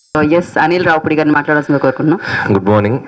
yes Anil రావుపుడి గారిని మాట్లాడాల్సిందిగా కోరుకుంటున్నాం good morning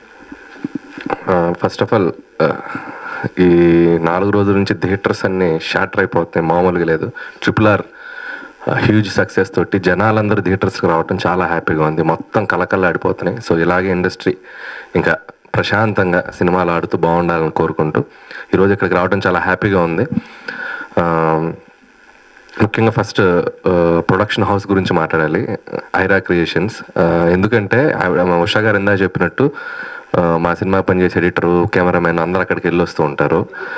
first of all ఈ నాలుగు రోజుల నుంచి థియేటర్స్ అన్ని షాటర్ అయిపోతున్నాయి మామూలుగా లేదు ట్రిపుల్ ఆర్ హ్యూజ్ సక్సెస్ తోటి జనాలందరూ థియేటర్స్కి రావటం చాలా హ్యాపీగా ఉంది మొత్తం కలకల్లాడిపోతున్నాయి సో ఇలాగే ఇండస్ట్రీ ఇంకా ప్రశాంతంగా సినిమాలు ఆడుతూ బాగుండాలని కోరుకుంటూ ఈరోజు ఇక్కడికి రావడం చాలా హ్యాపీగా ఉంది ఆ, ముఖ్యంగా ఫస్ట్ ప్రొడక్షన్ హౌస్ గురించి మాట్లాడాలి ఐరా క్రియేషన్స్ ఎందుకంటే ఆవిడ మా ఉషా గారు ఇందా చెప్పినట్టు ఆ, మా సినిమా పనిచేసే ఎడిటరు కెమెరామెన్ అందరు అక్కడికి వెళ్ళి వస్తూ ఉంటారు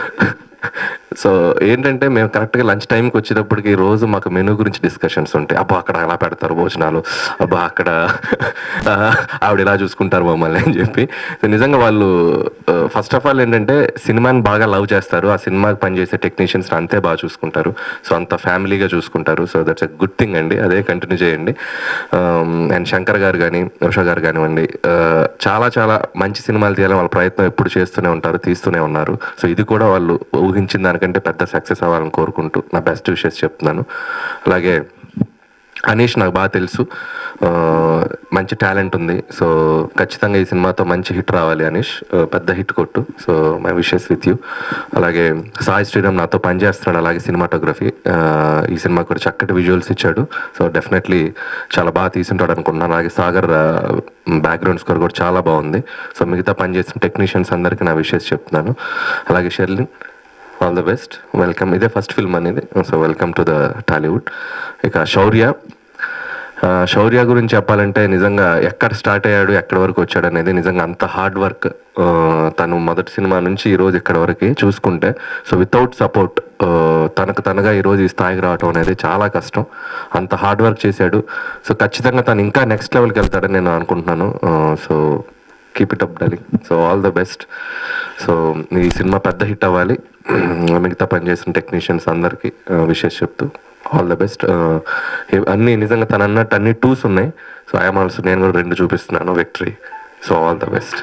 సో ఏంటంటే మేము కరెక్ట్గా లంచ్ టైంకి వచ్చేటప్పటికి రోజు మాకు మెనూ గురించి డిస్కషన్స్ ఉంటాయి అబ్బా అక్కడ అలా పెడతారు భోజనాలు అబ్బా అక్కడ ఆ, ఆవిడ ఇలా చూసుకుంటారు మమ్మల్ని అని చెప్పి సో నిజంగా వాళ్ళు ఫస్ట్ ఆఫ్ ఆల్ ఏంటంటే సినిమాని బాగా లవ్ చేస్తారు ఆ సినిమాకి పనిచేసే టెక్నీషియన్స్ అంతే బాగా చూసుకుంటారు సో అంత ఫ్యామిలీగా చూసుకుంటారు so that's a good thing అండి అదే కంటిన్యూ చేయండి అండ్ శంకర్ గారు కానీ ఉషా గారు కానివ్వండి ఆ, చాలా చాలా మంచి సినిమాలు తీయాలని వాళ్ళ ప్రయత్నం ఎప్పుడు చేస్తూనే ఉంటారు తీస్తూనే ఉన్నారు సో ఇది కూడా వాళ్ళు ఊహించిన దానికంటే పెద్ద సక్సెస్ అవ్వాలని కోరుకుంటూ నా బెస్ట్ విషెస్ చెప్తున్నాను అలాగే అనీష్ నాకు బాగా తెలుసు ఆ, మంచి టాలెంట్ ఉంది సో ఖచ్చితంగా ఈ సినిమాతో మంచి హిట్ రావాలి అనీష్ ఆ, పెద్ద హిట్ కొట్టు so my wishes with you అలాగే సాయి శ్రీరామ్ నాతో పనిచేస్తున్నాడు అలాగే సినిమాటోగ్రఫీ ఈ సినిమా కూడా చక్కటి విజువల్స్ ఇచ్చాడు సో డెఫినెట్లీ చాలా బాగా తీసుంటాడు అనుకుంటున్నాను అలాగే సాగర్ బ్యాక్గ్రౌండ్ స్కోర్ కూడా చాలా బాగుంది సో మిగతా పనిచేసిన టెక్నీషియన్స్ అందరికీ నా విషెస్ చెప్తున్నాను అలాగే Sherlin all the best welcome ఇదే ఫస్ట్ ఫిల్మ్ అనేది so welcome to the Tollywood ఇక శౌర్య ఆ, శౌర్య గురించి చెప్పాలంటే నిజంగా ఎక్కడ స్టార్ట్ అయ్యాడు ఎక్కడి వరకు వచ్చాడు అనేది నిజంగా అంత హార్డ్ వర్క్ తను మొదటి సినిమా నుంచి ఈ రోజు ఇక్కడ వరకు చూసుకుంటే సో వితౌట్ సపోర్ట్ తనకు తనగా ఈ రోజు ఈ స్థాయికి రావటం అనేది చాలా కష్టం అంత హార్డ్ వర్క్ చేశాడు సో ఖచ్చితంగా తను ఇంకా నెక్స్ట్ లెవెల్కి వెళ్తాడని నేను అనుకుంటున్నాను so keep it up darling so all the best so ఈ సినిమా పెద్ద హిట్ అవ్వాలి మిగతా పనిచేసిన టెక్నీషియన్స్ అందరికీ విషెస్ చెప్తూ ఆల్ ద బెస్ట్ అన్ని నిజంగా తను అన్నట్టు అన్ని టూస్ ఉన్నాయి సో ఐఎమ్ ఆల్సో నేను కూడా రెండు చూపిస్తున్నాను victory so all the best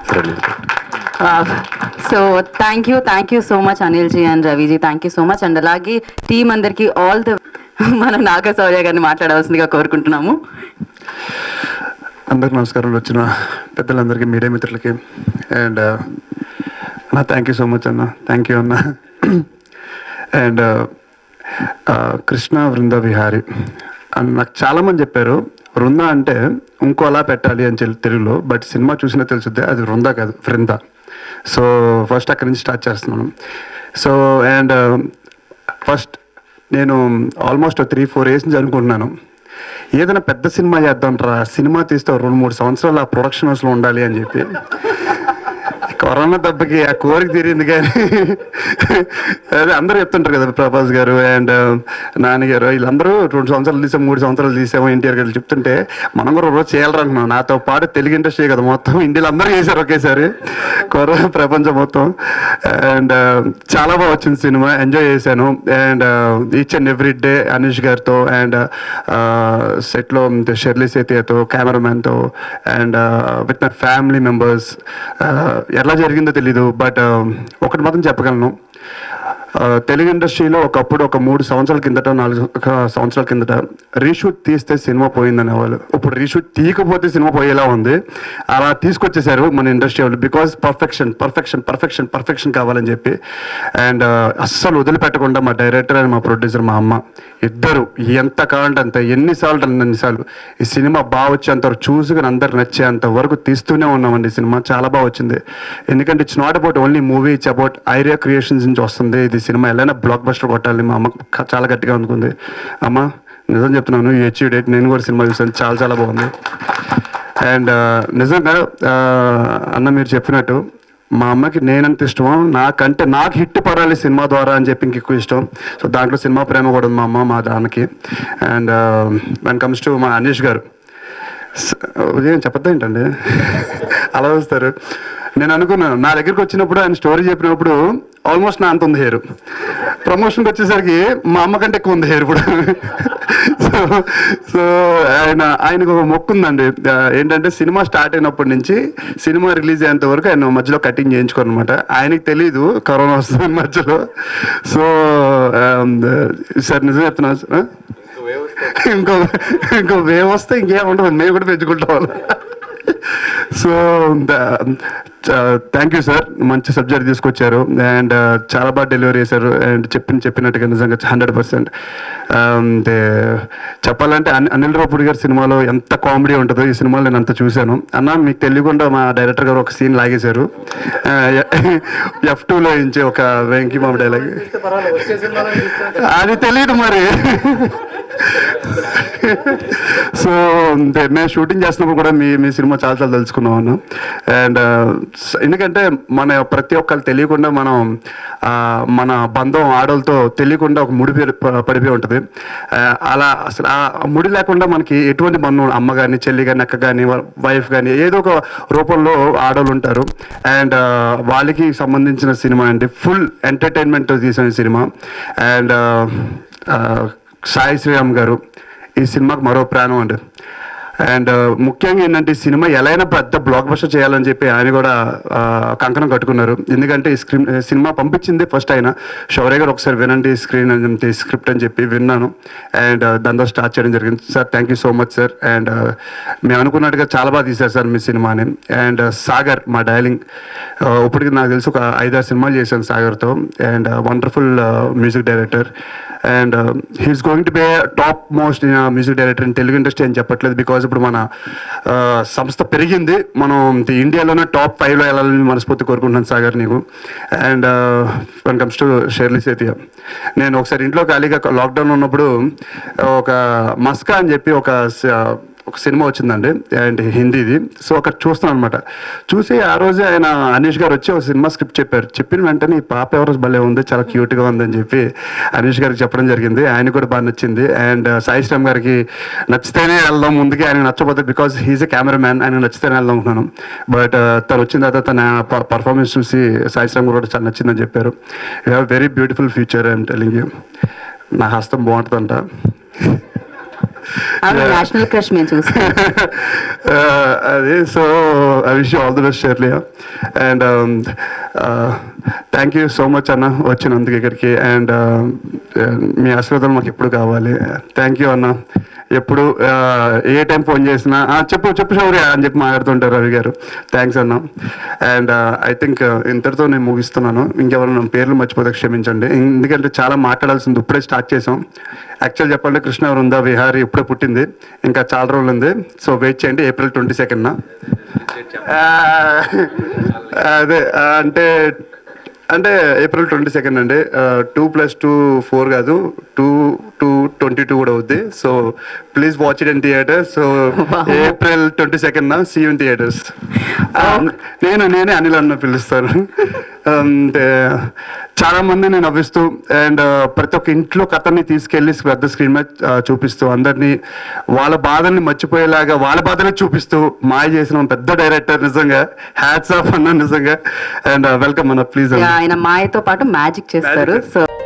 so thank you thank you so much Anil G and రవిజీ thank you so much and అలాగే టీం అందరికి ఆల్ ద మనం నాగశౌర్య గారిని మాట్లాడవలసిందిగా కోరుకుంటున్నాము అందరికి నమస్కారం వచ్చిన పెద్దలందరికీ మీడియా మిత్రులకి అండ్ అన్న థ్యాంక్ యూ సో మచ్ అన్న థ్యాంక్ యూ అన్న అండ్ కృష్ణ వృంద విహారి అండ్ నాకు చాలామంది చెప్పారు వృంద అంటే ఇంకోలా పెట్టాలి అని చెప్పి తెలుగులో బట్ సినిమా చూసినా తెలుసుద్ది అది వృంద కాదు వృంద సో ఫస్ట్ అక్కడి నుంచి స్టార్ట్ చేస్తున్నాను సో అండ్ ఫస్ట్ నేను ఆల్మోస్ట్ త్రీ ఫోర్ ఇయర్స్ నుంచి అనుకుంటున్నాను ఏదైనా పెద్ద సినిమా చేద్దాం రా సినిమా తీస్తే ఓ రెండు మూడు సంవత్సరాలు ఆ ప్రొడక్షన్ హౌస్లో ఉండాలి అని చెప్పి కరోనా దెబ్బకి ఆ కోరిక తీరింది కానీ అదే అందరూ చెప్తుంటారు కదా ప్రభాస్ గారు అండ్ నాని గారు వీళ్ళందరూ రెండు సంవత్సరాలు తీసాం మూడు సంవత్సరాలు తీసాము ఎన్టీఆర్ గారు చెప్తుంటే మనం కూడా ఒక రోజు చేయాలనుకున్నాం నాతో పాటు తెలుగు ఇండస్ట్రీ కదా మొత్తం ఇండియాలో అందరూ చేశారు ఒకేసారి కరోనా ప్రపంచం మొత్తం అండ్ చాలా బాగా వచ్చింది సినిమా ఎంజాయ్ చేశాను and each and every day Anish గారితో అండ్ సెట్లో షెర్లీ సేతియాతో కెమెరామ్యాన్తో and with my family members ఎలా జరిగిందో తెలీదు బట్ ఒకటి మాత్రం చెప్పగలను ఆ, తెలుగు ఇండస్ట్రీలో ఒకప్పుడు ఒక మూడు సంవత్సరాల కిందట నాలుగు ఒక సంవత్సరాల కిందట రీషూట్ తీస్తే సినిమా పోయిందనే వాళ్ళు ఇప్పుడు రీషూట్ తీయకపోతే సినిమా పోయేలా ఉంది అలా తీసుకొచ్చేసారు మన ఇండస్ట్రీ వాళ్ళు because perfection perfection perfection perfection కావాలని చెప్పి అండ్ అస్సలు వదిలిపెట్టకుండా మా డైరెక్టర్ అండ్ మా ప్రొడ్యూసర్ మా అమ్మ ఇద్దరు ఎంత కావాలంటే అంత ఎన్నిసార్లు అంటే అన్నిసార్లు ఈ సినిమా బాగా వచ్చేంత వరకు చూసుకుని అందరికి నచ్చేంత వరకు తీస్తూనే ఉన్నామండి ఈ సినిమా చాలా బాగా వచ్చింది ఎందుకంటే it's not about only movie it's about Ira creations నుంచి వస్తుంది ఇది సినిమా ఎలా బ్లాక్ బస్టర్ కొట్టాలి మా అమ్మ క- చాలా గట్టిగా అనుకుంది అమ్మ నిజం చెప్తున్నాను ఈ హెచ్యూ డేట్ నేను కూడా సినిమా చూసాను చాలా చాలా బాగుంది అండ్ నిజంగా ఆ, అన్న మీరు చెప్పినట్టు మా అమ్మకి నేనంత ఇష్టమో నాకంటే నాకు హిట్ పడాలి సినిమా ద్వారా అని చెప్పి ఇంక ఎక్కువ ఇష్టం సో దాంట్లో సినిమా ప్రేమ కూడా ఉంది మా అమ్మ మా దానికి అండ్ వెన్ కమ్స్ టు మా అనీష్ గారు స- ఉదయం చెప్పద్దా ఏంటండి అలా వస్తారు నేను అనుకున్నాను నా దగ్గరికి వచ్చినప్పుడు ఆయన స్టోరీ చెప్పినప్పుడు ఆల్మోస్ట్ నా అంత ఉంది హెయిర్ ప్రమోషన్కి వచ్చేసరికి మా అమ్మ కంటే ఎక్కువ ఉంది హెయిర్ ఇప్పుడు సో సో ఆయన ఆయనకు ఒక మొక్కు ఉందండి ఆ, ఏంటంటే సినిమా స్టార్ట్ అయినప్పటి నుంచి సినిమా రిలీజ్ అయ్యేంత వరకు ఆయన మధ్యలో కటింగ్ చేయించుకోనమాట ఆయనకి తెలీదు కరోనా వస్తుంది మధ్యలో సో సార్ నిజం చెప్తున్నా సార్ ఇంకో ఇంకో వే వస్తే ఇంకేం ఉండదు మేము కూడా పెంచుకుంటాం సో థ్యాంక్ యూ సార్ మంచి సబ్జెక్ట్ తీసుకొచ్చారు అండ్ చాలా బాగా డెలివరీ చేశారు అండ్ చెప్పిన చెప్పినట్టుగా నిజంగా హండ్రెడ్ పర్సెంట్ చెప్పాలంటే అని- అనిల్ రావుపూడి గారి సినిమాలో ఎంత కామెడీ ఉంటుందో ఈ సినిమాలో నేను అంత చూశాను అన్న మీకు తెలియకుండా మా డైరెక్టర్ గారు ఒక సీన్ లాగేశారు ఎఫ్ టూలో ఇచ్చే ఒక వెంకీ మామ డైలాగ్ అది తెలియదు మరి సో అంటే మేము షూటింగ్ చేస్తున్నప్పుడు కూడా మీ మీ సినిమా చాలా చాలా తెలుసుకున్నాం అన్న అండ్ ఎందుకంటే మన ప్రతి ఒక్కరు తెలియకుండా మనం ఆ, మన బంధం ఆడలతో తెలియకుండా ఒక ముడి పేరు- ప- పడిపోయి ఉంటుంది ఆ, అలా అసలు ఆ ముడి లేకుండా మనకి ఎటువంటి బంధం అమ్మ కానీ చెల్లి కానీ అక్క కానీ వైఫ్ కానీ ఏదో ఒక రూపంలో ఆడవాళ్ళు ఉంటారు అండ్ వాళ్ళకి సంబంధించిన సినిమా అండి ఫుల్ ఎంటర్టైన్మెంట్ తీసిన సినిమా అండ్ సాయి శ్రీరామ్ గారు ఈ సినిమాకి మరో ప్రాణం అండి అండ్ ముఖ్యంగా ఏంటంటే ఈ సినిమా ఎలా అయినా పెద్ద బ్లాక్ బస్టర్ చేయాలని చెప్పి ఆయన కూడా ఆ, కంకణం కట్టుకున్నారు ఎందుకంటే ఈ స్క్రీన్ సినిమా పంపించింది ఫస్ట్ ఆయన శౌర్య గారు ఒకసారి వినండి స్క్రీన్ అని స్క్రిప్ట్ అని చెప్పి విన్నాను అండ్ దాంతో స్టార్ట్ చేయడం జరిగింది sir thank you so much sir and మేము అనుకున్నట్టుగా చాలా బాగా తీశారు సార్ మీ సినిమాని అండ్ సాగర్ మా డైలింగ్ ఇప్పటికి నాకు తెలిసి ఒక ఐదారు సినిమాలు చేశాను సాగర్తో and wonderful music director and he's going to be top most music director in Telugu industry అని చెప్పట్లేదు బికాజ్ ఇప్పుడు మన ఆ, సంస్థ పెరిగింది మనం ది ఇండియాలోనే టాప్ ఫైవ్లో వెళ్ళాలని మనస్ఫూర్తి కోరుకుంటున్నాను సాగర్ నీకు and one comes to Shirley Setia నేను ఒకసారి ఇంట్లో ఖాళీగా లాక్డౌన్ ఉన్నప్పుడు ఒక మస్కా అని చెప్పి ఒక స- ఒక సినిమా వచ్చిందండి అండ్ హిందీది సో అక్కడ చూస్తున్నాను అనమాట చూసి ఆ రోజే ఆయన అనీష్ గారు వచ్చి ఒక సినిమా స్క్రిప్ట్ చెప్పారు చెప్పిన వెంటనే ఈ పాప ఎవరో భలే ఉంది చాలా క్యూట్గా ఉందని చెప్పి అనీష్ గారికి చెప్పడం జరిగింది ఆయన కూడా బాగా నచ్చింది అండ్ సాయి శ్రామ్ గారికి నచ్చితేనే వెళ్దాం ముందుకి ఆయన నచ్చకపోతే because he's a cameraman ఆయన నచ్చితేనే వెళ్దాం అనుకున్నాను బట్ తను వచ్చిన తర్వాత తన పర్ఫార్మెన్స్ చూసి సాయి శ్రామ్ కూడా చాలా నచ్చిందని చెప్పారు you have very beautiful future I'm telling you నా హస్తం బాగుంటుందంట ఆవిడ నేషనల్ క్రష్ మేము చూస్తాం అదే so I wish all the best Shirley and thank you so much అన్న వచ్చినందుకు ఇక్కడికి అండ్ మీ ఆశీర్వాదం మాకు ఎప్పుడు కావాలి థ్యాంక్ యూ అన్న ఎప్పుడు uh, ఏ టైం ఫోన్ చేసినా "ఆ, చెప్పు చెప్పు శౌర్య అని చెప్పి మాట్లాడుతుంటారు రవి గారు థ్యాంక్స్ అన్న అండ్ ఐ థింక్ ఇంతటితో నేను ముగిస్తున్నాను ఇంకెవరైనా పేర్లు మర్చిపోతే క్షమించండి ఎందుకంటే చాలా మాట్లాడాల్సింది ఇప్పుడే స్టార్ట్ చేసాం యాక్చువల్ చెప్పాలంటే కృష్ణ వృంద విహారీ ఇప్పుడే పుట్టింది ఇంకా చాలా రోజులు ఉంది సో వెయిట్ చేయండి ఏప్రిల్ ట్వంటీ సెకండ్న అదే ఆ, అంటే అంటే ఏప్రిల్ ట్వంటీ సెకండ్ అండి టూ ప్లస్ టూ ఫోర్ కాదు టూ టూ ట్వంటీ టూ కూడా అవుద్ది so please watch it in theatre so April twenty second see in theatres నేను నేనే అనిల్ అన్న పిలుస్తాను అంటే చాలా మంది నేను నవ్విస్తూ అండ్ ప్రతి ఒక్క ఇంట్లో కథని తీసుకెళ్లి పెద్ద స్క్రీన్ మీద ఆ, చూపిస్తూ అందరినీ వాళ్ళ బాధల్ని మర్చిపోయేలాగా వాళ్ళ బాధని చూపిస్తూ మాయ చేసిన పెద్ద డైరెక్టర్ నిజంగా హ్యాట్స్ ఆఫ్ అన్న నిజంగా అండ్ వెల్కమ్ అన్న ప్లీజ్ ఆయన మాయతో పాటు మ్యాజిక్ చేస్తారు సో